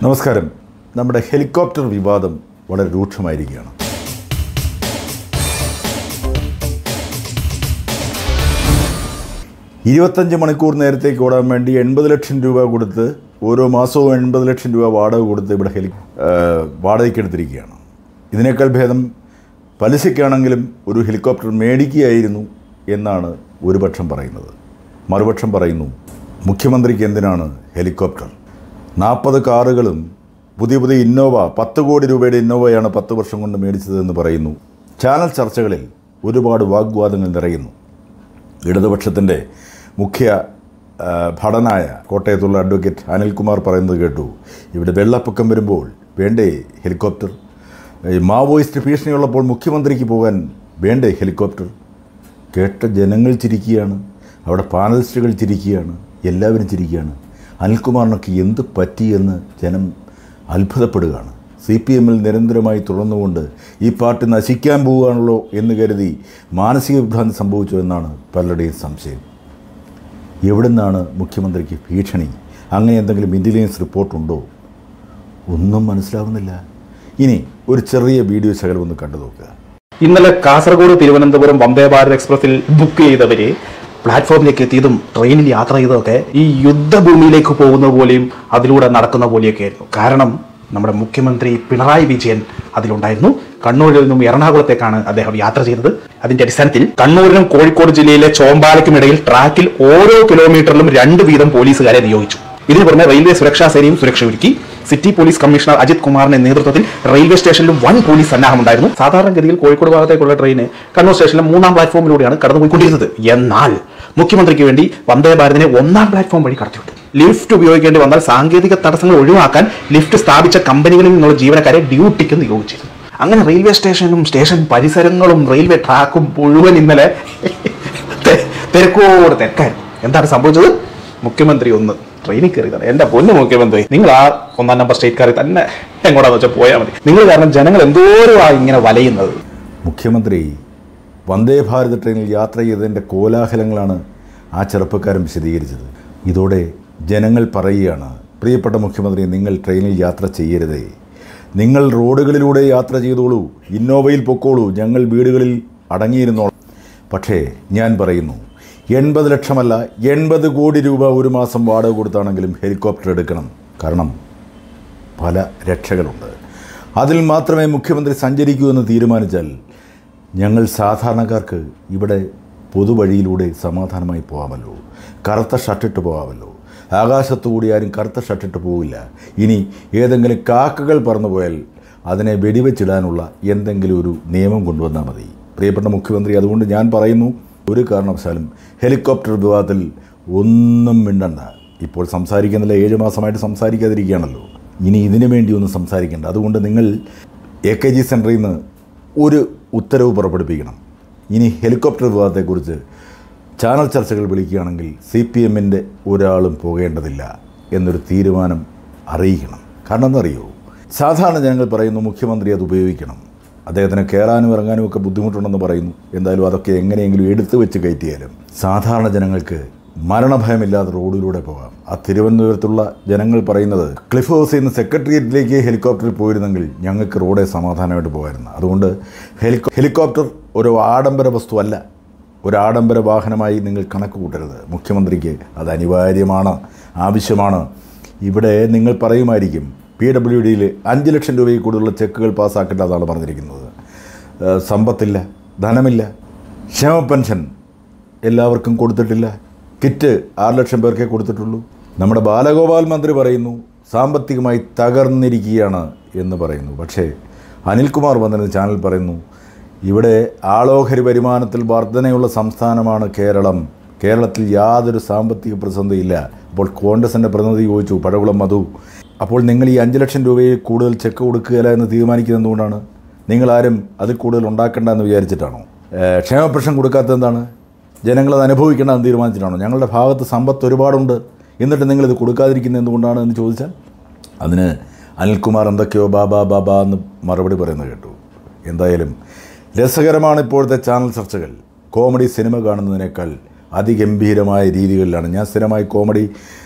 നമസ്കാരം നമ്മുടെ ഹെലികോപ്റ്റർ വിവാദം വളരെ രൂക്ഷമായിരിക്കുകയാണ് ഇരുപത്തഞ്ച് മണിക്കൂർ നേരത്തേക്ക് ഓടാൻ വേണ്ടി എൺപത് ലക്ഷം രൂപ കൊടുത്ത് ഓരോ മാസവും എൺപത് ലക്ഷം രൂപ വാടക കൊടുത്ത് ഇവിടെ ഹെലി ആ, വാടകയ്ക്ക് എടുത്തിരിക്കുകയാണ് ഇതിനേക്കാൾ ഭേദം പലിശയ്ക്കാണെങ്കിലും ഒരു ഹെലികോപ്റ്റർ മേടിക്കുകയായിരുന്നു എന്നാണ് ഒരു പക്ഷം പറയുന്നത് മറുപക്ഷം പറയുന്നു മുഖ്യമന്ത്രിക്ക് എന്തിനാണ് ഹെലികോപ്റ്റർ നാൽപ്പത് കാറുകളും പുതിയ പുതിയ ഇന്നോവ പത്ത് കോടി രൂപയുടെ ഇന്നോവയാണ് പത്ത് വർഷം കൊണ്ട് മേടിച്ചതെന്ന് പറയുന്നു ചാനൽ ചർച്ചകളിൽ ഒരുപാട് വാഗ്വാദങ്ങൾ നിറയുന്നു ഇടതുപക്ഷത്തിൻ്റെ മുഖ്യ ആ, ഭടനായ കോട്ടയത്തുള്ള അഡ്വക്കേറ്റ് അനിൽകുമാർ പറയുന്നത് കേട്ടു ഇവിടെ വെള്ളപ്പൊക്കം വരുമ്പോൾ വേണ്ടേ ഹെലികോപ്റ്റർ ഈ മാവോയിസ്റ്റ് ഭീഷണിയുള്ളപ്പോൾ മുഖ്യമന്ത്രിക്ക് പോകാൻ വേണ്ടേ ഹെലികോപ്റ്റർ കേട്ട ജനങ്ങൾ ചിരിക്കുകയാണ് അവിടെ പാനലിസ്റ്റുകൾ ചിരിക്കുകയാണ് എല്ലാവരും ചിരിക്കുകയാണ് അനിൽകുമാറിനൊക്കെ എന്ത് പറ്റിയെന്ന് ജനം അത്ഭുതപ്പെടുകയാണ് സി പി എമ്മിൽ നിരന്തരമായി തുടർന്നുകൊണ്ട് ഈ പാർട്ടി നശിക്കാൻ പോവുകയാണല്ലോ എന്ന് കരുതി മാനസിക വിഭ്രാന്തി സംഭവിച്ചു എന്നാണ് പലരുടെയും സംശയം എവിടെ നിന്നാണ് മുഖ്യമന്ത്രിക്ക് ഭീഷണി അങ്ങനെ എന്തെങ്കിലും ഇൻ്റലിജൻസ് റിപ്പോർട്ടുണ്ടോ ഒന്നും മനസ്സിലാവുന്നില്ല ഇനി ഒരു ചെറിയ വീഡിയോ ശകലം ഒന്ന് കണ്ടു നോക്കുക ഇന്നലെ കാസർഗോഡ് തിരുവനന്തപുരം വന്ദേ ഭാരത് എക്സ്പ്രസിൽ ബുക്ക് ചെയ്തവര് പ്ലാറ്റ്ഫോമിലേക്ക് എത്തിയതും ട്രെയിനിൽ യാത്ര ചെയ്തതൊക്കെ ഈ യുദ്ധഭൂമിയിലേക്ക് പോകുന്ന പോലെയും അതിലൂടെ നടക്കുന്ന പോലെയൊക്കെ ആയിരുന്നു കാരണം നമ്മുടെ മുഖ്യമന്ത്രി പിണറായി വിജയൻ അതിലുണ്ടായിരുന്നു കണ്ണൂരിൽ നിന്നും എറണാകുളത്തേക്കാണ് അദ്ദേഹം യാത്ര ചെയ്തത് അതിന്റെ അടിസ്ഥാനത്തിൽ കണ്ണൂരിനും കോഴിക്കോട് ജില്ലയിലെ ചോമ്പാലയ്ക്കും ഇടയിൽ ട്രാക്കിൽ ഓരോ കിലോമീറ്ററിലും രണ്ട് വീതം പോലീസുകാരെ നിയോഗിച്ചു ഇതിനു പുറമെ റെയിൽവേ സുരക്ഷാ സേനയും സുരക്ഷ ഒരുക്കി സിറ്റി പോലീസ് കമ്മീഷണർ അജിത് കുമാറിന്റെ നേതൃത്വത്തിൽ റെയിൽവേ സ്റ്റേഷനിലും വൻ പോലീസ് സന്നാഹമുണ്ടായിരുന്നു സാധാരണഗതിയിൽ കോഴിക്കോട് ഭാഗത്തേക്കുള്ള ട്രെയിന് കണ്ണൂർ സ്റ്റേഷനിലെ മൂന്നാം പ്ലാറ്റ്ഫോമിലൂടെയാണ് കടന്നുപോയിക്കൊണ്ടിരുന്നത് എന്നാൽ മുഖ്യമന്ത്രിക്ക് വേണ്ടി വന്ദേ ഭാരതിനെ ഒന്നാം പ്ലാറ്റ്ഫോം വഴി കടത്തിവിട്ടു ലിഫ്റ്റ് ഉപയോഗിക്കേണ്ടി വന്നാൽ സാങ്കേതിക തടസ്സങ്ങൾ ഒഴിവാക്കാൻ ലിഫ്റ്റ് സ്ഥാപിച്ച കമ്പനികളിൽ നിന്നുള്ള ജീവനക്കാരെ ഡ്യൂട്ടിക്ക് നിയോഗിച്ചിരുന്നു അങ്ങനെ റെയിൽവേ സ്റ്റേഷനും സ്റ്റേഷൻ പരിസരങ്ങളും റെയിൽവേ ട്രാക്കും മുഴുവൻ ഇന്നലെ തെ- തിരക്കോട് തിരക്കായിരുന്നു എന്താണ് സംഭവിച്ചത് മുഖ്യമന്ത്രി ഒന്ന് ട്രെയിനിൽ കയറിയതാണ് എന്റെ പൊന്നു മുഖ്യമന്ത്രി നിങ്ങൾ ആ ഒന്നാം നമ്പർ സ്റ്റേറ്റ് കാറിൽ തന്നെ എങ്ങോട്ടാന്ന് വെച്ചാൽ പോയാൽ മതി നിങ്ങൾ കാരണം ജനങ്ങൾ എന്തോരം ആ ഇങ്ങനെ വലയുന്നത് മുഖ്യമന്ത്രി വന്ദേ ഭാരത് ട്രെയിനിൽ യാത്ര ചെയ്തതിൻ്റെ കോലാഹലങ്ങളാണ് ആ ചെറുപ്പക്കാരൻ വിശദീകരിച്ചത് ഇതോടെ ജനങ്ങൾ പറയുകയാണ് പ്രിയപ്പെട്ട മുഖ്യമന്ത്രി നിങ്ങൾ ട്രെയിനിൽ യാത്ര ചെയ്യരുതേ നിങ്ങൾ റോഡുകളിലൂടെ യാത്ര ചെയ്തോളൂ ഇന്നോവയിൽ പൊക്കോളൂ ഞങ്ങൾ വീടുകളിൽ അടങ്ങിയിരുന്നോളൂ പക്ഷേ ഞാൻ പറയുന്നു എൺപത് ലക്ഷമല്ല എൺപത് കോടി രൂപ ഒരു മാസം വാടക കൊടുത്താണെങ്കിലും ഹെലികോപ്റ്റർ എടുക്കണം കാരണം പല രക്ഷകളുണ്ട് അതിൽ മാത്രമേ മുഖ്യമന്ത്രി സഞ്ചരിക്കൂ എന്ന് തീരുമാനിച്ചാൽ ഞങ്ങൾ സാധാരണക്കാർക്ക് ഇവിടെ പൊതുവഴിയിലൂടെ സമാധാനമായി പോകാമല്ലോ കറുത്ത ഷർട്ടിട്ട് പോകാമല്ലോ ആകാശത്തുകൂടി ആരും കറുത്ത ഷർട്ടിട്ട് പോവില്ല ഇനി ഏതെങ്കിലും കാക്കകൾ പറന്നു പോയാൽ അതിനെ വെടിവെച്ചിടാനുള്ള എന്തെങ്കിലും ഒരു നിയമം കൊണ്ടുവന്നാൽ മതി പ്രിയപ്പെട്ട മുഖ്യമന്ത്രി അതുകൊണ്ട് ഞാൻ പറയുന്നു ഒരു കാരണവശാലും ഹെലികോപ്റ്റർ വിവാദത്തിൽ ഒന്നും മിണ്ടണ്ട ഇപ്പോൾ സംസാരിക്കുന്നില്ല ഏഴ് മാസമായിട്ട് സംസാരിക്കാതിരിക്കുകയാണല്ലോ ഇനി ഇതിനു വേണ്ടി ഒന്നും സംസാരിക്കേണ്ട അതുകൊണ്ട് നിങ്ങൾ എ കെ ജി സെൻറ്ററിൽ നിന്ന് ഒരു ഉത്തരവ് പുറപ്പെടുപ്പിക്കണം ഇനി ഹെലികോപ്റ്റർ വിവാദത്തെക്കുറിച്ച് ചാനൽ ചർച്ചകൾ വിളിക്കുകയാണെങ്കിൽ സി പി എമ്മിൻ്റെ ഒരാളും പോകേണ്ടതില്ല എന്നൊരു തീരുമാനം അറിയിക്കണം കാരണം എന്നറിയോ സാധാരണ ജനങ്ങൾ പറയുന്നു മുഖ്യമന്ത്രി അത് ഉപയോഗിക്കണം അദ്ദേഹത്തിന് കയറാനും ഇറങ്ങാനും ഒക്കെ ബുദ്ധിമുട്ടുണ്ടെന്ന് പറയുന്നു എന്തായാലും അതൊക്കെ എങ്ങനെയെങ്കിലും എടുത്തു വെച്ച് കയറ്റിയാലും സാധാരണ ജനങ്ങൾക്ക് മരണഭയമില്ലാതെ റോഡിലൂടെ പോകാം ആ തിരുവനന്തപുരത്തുള്ള ജനങ്ങൾ പറയുന്നത് ക്ലിഫ് ഹൗസിൽ നിന്ന് സെക്രട്ടേറിയറ്റിലേക്ക് ഹെലികോപ്റ്ററിൽ പോയിരുന്നെങ്കിൽ ഞങ്ങൾക്ക് റോഡെ സമാധാനമായിട്ട് പോകായിരുന്നു അതുകൊണ്ട് ഹെലികോ ഹെലികോപ്റ്റർ ഒരു ആഡംബര വസ്തുവല്ല ഒരു ആഡംബര വാഹനമായി നിങ്ങൾ കണക്ക് കൂട്ടരുത് മുഖ്യമന്ത്രിക്ക് അത് അനിവാര്യമാണ് ആവശ്യമാണ് ഇവിടെ നിങ്ങൾ പറയുമായിരിക്കും പി ഡബ്ല്യു ഡിയിൽ അഞ്ച് ലക്ഷം രൂപയിൽ കൂടുതലുള്ള ചെക്കുകൾ പാസ്സാക്കേണ്ടതാണ് പറഞ്ഞിരിക്കുന്നത് ഏഹ് സമ്പത്തില്ല ധനമില്ല ക്ഷേമ പെൻഷൻ എല്ലാവർക്കും കൊടുത്തിട്ടില്ല കിറ്റ് ആറ് ലക്ഷം പേർക്കേ കൊടുത്തിട്ടുള്ളൂ നമ്മുടെ ബാലഗോപാൽ മന്ത്രി പറയുന്നു സാമ്പത്തികമായി തകർന്നിരിക്കുകയാണ് എന്ന് പറയുന്നു പക്ഷേ അനിൽകുമാർ വന്നിരുന്ന ചാനൽ പറയുന്നു ഇവിടെ ആളോഹരി വരുമാനത്തിൽ വർധനയുള്ള സംസ്ഥാനമാണ് കേരളം കേരളത്തിൽ യാതൊരു സാമ്പത്തിക പ്രതിസന്ധിയില്ല അപ്പോൾ കോൺഗ്രസിൻ്റെ പ്രതിനിധി ചോദിച്ചു പഴകുളം മധു അപ്പോൾ നിങ്ങൾ ഈ അഞ്ച് ലക്ഷം രൂപയിൽ കൂടുതൽ ചെക്ക് കൊടുക്കുകയില്ല എന്ന് തീരുമാനിക്കുന്നത് എന്തുകൊണ്ടാണ് നിങ്ങളാരും അതിൽ കൂടുതൽ ഉണ്ടാക്കണ്ട എന്ന് വിചാരിച്ചിട്ടാണോ ഏഹ് ക്ഷേമ പെൻഷൻ കൊടുക്കാത്തത് എന്താണ് ജനങ്ങളത് അനുഭവിക്കേണ്ടെന്ന് തീരുമാനിച്ചിട്ടാണോ ഞങ്ങളുടെ ഭാഗത്ത് സമ്പത്ത് ഒരുപാടുണ്ട് എന്നിട്ട് നിങ്ങളിത് കൊടുക്കാതിരിക്കുന്നത് എന്തുകൊണ്ടാണ് എന്ന് ചോദിച്ചാൽ അതിന് അനിൽകുമാർ എന്തൊക്കെയോ ബാബാ ബാബാ എന്ന് മറുപടി പറയുന്നത് കേട്ടു എന്തായാലും രസകരമാണ് ഇപ്പോഴത്തെ ചാനൽ ചർച്ചകൾ കോമഡി സിനിമ കാണുന്നതിനേക്കാൾ അതിഗംഭീരമായ രീതികളിലാണ് ഞാൻ സ്ഥിരമായി കോമഡി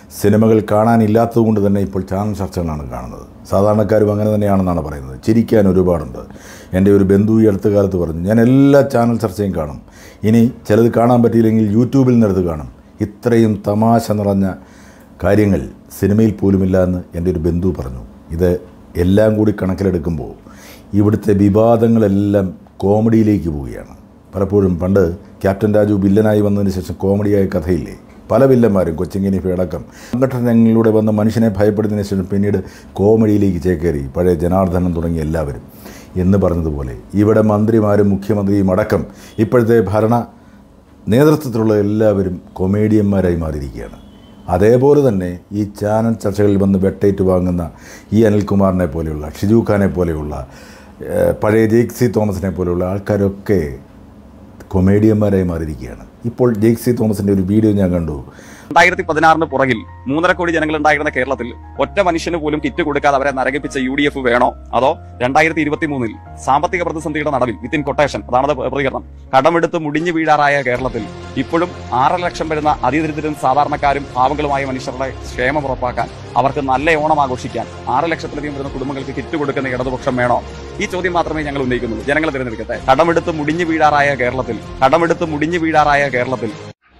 സിനിമകൾ കാണാനില്ലാത്തത് കൊണ്ട് തന്നെ ഇപ്പോൾ ചാനൽ ചർച്ചകളാണ് കാണുന്നത് സാധാരണക്കാരും അങ്ങനെ തന്നെയാണെന്നാണ് പറയുന്നത് ചിരിക്കാൻ ഒരുപാടുണ്ട് എൻ്റെ ഒരു ബന്ധു ഈ അടുത്ത കാലത്ത് പറഞ്ഞു ഞാൻ എല്ലാ ചാനൽ ചർച്ചയും കാണും ഇനി ചിലത് കാണാൻ പറ്റിയില്ലെങ്കിൽ യൂട്യൂബിൽ നിന്നെടുത്ത് കാണും ഇത്രയും തമാശ നിറഞ്ഞ കാര്യങ്ങൾ സിനിമയിൽ പോലുമില്ല എന്ന് എൻ്റെ ഒരു ബന്ധു പറഞ്ഞു ഇത് എല്ലാം കൂടി കണക്കിലെടുക്കുമ്പോൾ ഇവിടുത്തെ വിവാദങ്ങളെല്ലാം കോമഡിയിലേക്ക് പോവുകയാണ് പലപ്പോഴും പണ്ട് ക്യാപ്റ്റൻ രാജു വില്ലനായി വന്നതിന് ശേഷം കോമഡിയായ കഥയില്ലേ പല വില്ലന്മാരും കൊച്ചിങ്ങിനി അടക്കം സംഘടനകളിലൂടെ വന്ന് മനുഷ്യനെ ഭയപ്പെടുന്നതിന് ശേഷം പിന്നീട് കോമഡിയിലേക്ക് ചേക്കേറി പഴയ ജനാർദ്ദനം തുടങ്ങിയ എല്ലാവരും എന്ന് പറഞ്ഞതുപോലെ ഇവിടെ മന്ത്രിമാരും മുഖ്യമന്ത്രിയും അടക്കം ഇപ്പോഴത്തെ ഭരണ നേതൃത്വത്തിലുള്ള എല്ലാവരും കൊമേഡിയന്മാരായി മാറിയിരിക്കുകയാണ് അതേപോലെ തന്നെ ഈ ചാനൽ ചർച്ചകളിൽ വന്ന് വെട്ടേറ്റ് വാങ്ങുന്ന ഈ അനിൽകുമാറിനെ പോലെയുള്ള ഷിജു ഖാനെ പോലെയുള്ള ഏഹ്, പഴയ ജെയ്ക് സി തോമസിനെ പോലെയുള്ള ആൾക്കാരൊക്കെ കൊമേഡിയന്മാരായി മാറിയിരിക്കുകയാണ് ഇപ്പോൾ ജെയ്ക് സി തോമസിൻ്റെ ഒരു വീഡിയോ ഞാൻ കണ്ടു രണ്ടായിരത്തി പതിനാറിന് പുറകിൽ മൂന്നര കോടി ജനങ്ങൾ ഉണ്ടായിരുന്ന കേരളത്തിൽ ഒറ്റ മനുഷ്യന് പോലും കിറ്റ് കൊടുക്കാതെ അവരെ നരകിപ്പിച്ച യു ഡി എഫ് വേണോ അതോ രണ്ടായിരത്തി ഇരുപത്തി മൂന്നിൽ സാമ്പത്തിക പ്രതിസന്ധിയുടെ നടുവിൽ വിത്തിൻ കൊട്ടേഷൻ അതാണ് അത് പ്രതികരണം കടമെടുത്ത് മുടിഞ്ഞു വീഴാറായ കേരളത്തിൽ ഇപ്പോഴും ആറര ലക്ഷം വരുന്ന അതിദരിദ്രരും സാധാരണക്കാരും പാവങ്ങളുമായ മനുഷ്യരുടെ ക്ഷേമം ഉറപ്പാക്കാൻ അവർക്ക് നല്ല ഓണം ആഘോഷിക്കാൻ ആറ് ലക്ഷത്തിലധികം വരുന്ന കുടുംബങ്ങൾക്ക് കിറ്റ് കൊടുക്കുന്ന ഇടതുപക്ഷം വേണോ ഈ ചോദ്യം മാത്രമേ ഞങ്ങൾ ഉന്നയിക്കുന്നുള്ളൂ ജനങ്ങൾ തിരഞ്ഞെടുക്കട്ടെ കടമെടുത്ത് മുടിഞ്ഞു വീഴാറായ കേരളത്തിൽ കടമെടുത്ത് മുടിഞ്ഞു വീഴാറായ കേരളത്തിൽ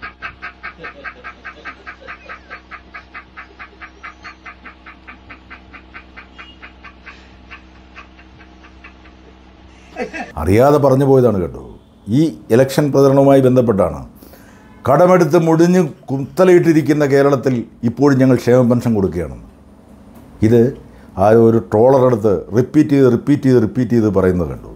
അറിയാതെ പറഞ്ഞു പോയതാണ് കേട്ടോ ഈ ഇലക്ഷൻ പ്രചരണവുമായി ബന്ധപ്പെട്ടാണ് കടമെടുത്ത് മുടിഞ്ഞ് കുത്തലയിട്ടിരിക്കുന്ന കേരളത്തിൽ ഇപ്പോഴും ഞങ്ങൾ ക്ഷേമ പെൻഷൻ കൊടുക്കുകയാണെന്ന് ഇത് ആ ഒരു ട്രോളറെടുത്ത് റിപ്പീറ്റ് ചെയ്ത് റിപ്പീറ്റ് ചെയ്ത് റിപ്പീറ്റ് ചെയ്ത് പറയുന്നത് കണ്ടു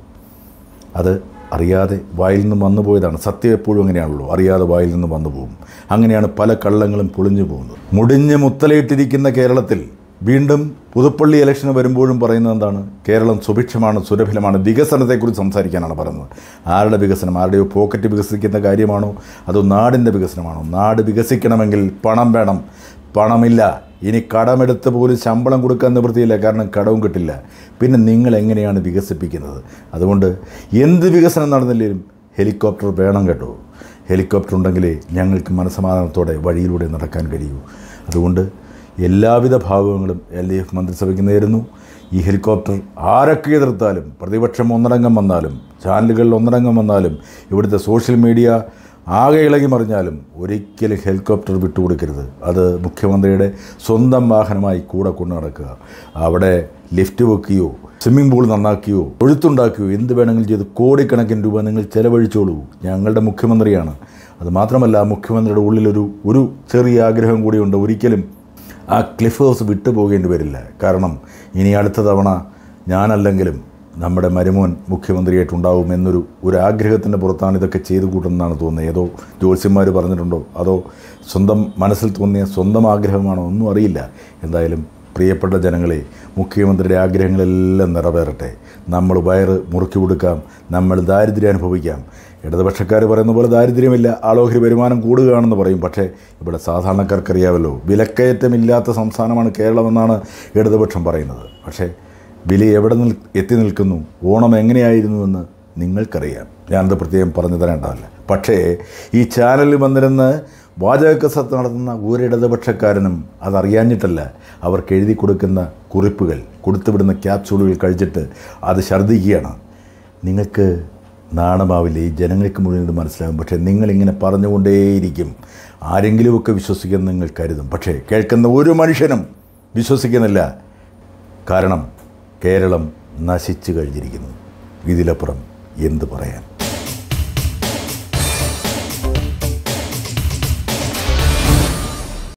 അത് അറിയാതെ വായിൽ നിന്ന് വന്നു പോയതാണ് സത്യം എപ്പോഴും അങ്ങനെയാണല്ലോ അറിയാതെ വായിൽ നിന്ന് വന്നു പോകും അങ്ങനെയാണ് പല കള്ളങ്ങളും പൊളിഞ്ഞു പോകുന്നത് മുടിഞ്ഞ് മുത്തലയിട്ടിരിക്കുന്ന കേരളത്തിൽ വീണ്ടും പുതുപ്പള്ളി ഇലക്ഷന് വരുമ്പോഴും പറയുന്നത് എന്താണ് കേരളം സുഭിക്ഷമാണ് സുരഭിലമാണ് വികസനത്തെക്കുറിച്ച് സംസാരിക്കാനാണ് പറയുന്നത് ആരുടെ വികസനം ആരുടെയോ പോക്കറ്റ് വികസിക്കുന്ന കാര്യമാണോ അതോ നാടിൻ്റെ വികസനമാണോ നാട് വികസിക്കണമെങ്കിൽ പണം വേണം പണമില്ല ഇനി കടമെടുത്ത് പോലും ശമ്പളം കൊടുക്കാൻ നിവൃത്തിയില്ല കാരണം കടവും കിട്ടില്ല പിന്നെ നിങ്ങൾ എങ്ങനെയാണ് വികസിപ്പിക്കുന്നത് അതുകൊണ്ട് എന്ത് വികസനം നടന്നില്ലെങ്കിലും ഹെലികോപ്റ്റർ വേണം കേട്ടോ ഹെലികോപ്റ്റർ ഉണ്ടെങ്കിലേ ഞങ്ങൾക്ക് മനസമാധാനത്തോടെ വഴിയിലൂടെ നടക്കാൻ കഴിയൂ അതുകൊണ്ട് എല്ലാവിധ ഭാഗങ്ങളും എൽ ഡി എഫ് മന്ത്രിസഭയ്ക്ക് നേരുന്നു ഈ ഹെലികോപ്റ്റർ ആരൊക്കെ എതിർത്താലും പ്രതിപക്ഷം ഒന്നടങ്കം വന്നാലും ചാനലുകളിൽ ഒന്നടങ്കം വന്നാലും ഇവിടുത്തെ സോഷ്യൽ മീഡിയ ആകെ ഇളകി മറിഞ്ഞാലും ഒരിക്കലും ഹെലികോപ്റ്റർ വിട്ടുകൊടുക്കരുത് അത് മുഖ്യമന്ത്രിയുടെ സ്വന്തം വാഹനമായി കൂടെ കൊണ്ടു നടക്കുക അവിടെ ലിഫ്റ്റ് വെക്കുകയോ സ്വിമ്മിംഗ് പൂൾ നന്നാക്കുകയോ ഒഴുത്തുണ്ടാക്കുകയോ എന്ത് വേണമെങ്കിലും ചെയ്ത് കോടിക്കണക്കിന് രൂപ നിങ്ങൾ ചെലവഴിച്ചോളൂ ഞങ്ങളുടെ മുഖ്യമന്ത്രിയാണ് അത് മാത്രമല്ല ആ മുഖ്യമന്ത്രിയുടെ ഉള്ളിലൊരു ഒരു ചെറിയ ആഗ്രഹം കൂടിയുണ്ട് ഒരിക്കലും ആ ക്ലിഫ് ഹൗസ് വിട്ടുപോകേണ്ടി വരില്ല കാരണം ഇനി അടുത്ത തവണ ഞാനല്ലെങ്കിലും നമ്മുടെ മരുമോൻ മുഖ്യമന്ത്രിയായിട്ടുണ്ടാവും എന്നൊരു ഒരു ആഗ്രഹത്തിൻ്റെ പുറത്താണ് ഇതൊക്കെ ചെയ്തു കൂട്ടുന്നതാണ് തോന്നുന്നത് ഏതോ ജ്യോത്സ്യന്മാർ പറഞ്ഞിട്ടുണ്ടോ അതോ സ്വന്തം മനസ്സിൽ തോന്നിയ സ്വന്തം ആഗ്രഹമാണോ ഒന്നും അറിയില്ല എന്തായാലും പ്രിയപ്പെട്ട ജനങ്ങളെ മുഖ്യമന്ത്രിയുടെ ആഗ്രഹങ്ങളെല്ലാം നിറവേറട്ടെ നമ്മൾ വയറ് മുറുക്കി കൊടുക്കാം നമ്മൾ ദാരിദ്ര്യം അനുഭവിക്കാം ഇടതുപക്ഷക്കാർ പറയുന്ന പോലെ ദാരിദ്ര്യമില്ല ആളോഹരി വരുമാനം കൂടുകയാണെന്ന് പറയും പക്ഷേ ഇവിടെ സാധാരണക്കാർക്കറിയാമല്ലോ വിലക്കയറ്റമില്ലാത്ത സംസ്ഥാനമാണ് കേരളമെന്നാണ് ഇടതുപക്ഷം പറയുന്നത് പക്ഷേ വില എവിടെ നിൽ എത്തി നിൽക്കുന്നു ഓണം എങ്ങനെയായിരുന്നുവെന്ന് നിങ്ങൾക്കറിയാം ഞാനത് പ്രത്യേകം പറഞ്ഞു തരേണ്ടതല്ല പക്ഷേ ഈ ചാനലിൽ വന്നിരുന്ന് വാചകക്കസത്ത് നടത്തുന്ന ഒരിടതുപക്ഷക്കാരനും അതറിയാഞ്ഞിട്ടല്ല അവർക്ക് എഴുതി കൊടുക്കുന്ന കുറിപ്പുകൾ കൊടുത്തുവിടുന്ന ക്യാപ്സൂളുകൾ കഴിച്ചിട്ട് അത് ഛർദ്ദിക്കുകയാണ് നിങ്ങൾക്ക് നാണമാവില്ല ഈ ജനങ്ങൾക്ക് മുഴുവൻ ഇത് മനസ്സിലാകും പക്ഷേ നിങ്ങളിങ്ങനെ പറഞ്ഞുകൊണ്ടേയിരിക്കും ആരെങ്കിലുമൊക്കെ വിശ്വസിക്കുമെന്ന് നിങ്ങൾ കരുതും പക്ഷേ കേൾക്കുന്ന ഒരു മനുഷ്യനും വിശ്വസിക്കുന്നില്ല കാരണം കേരളം നശിച്ചു കഴിഞ്ഞിരിക്കുന്നു ഇതിലപ്പുറം എന്ത് പറയാൻ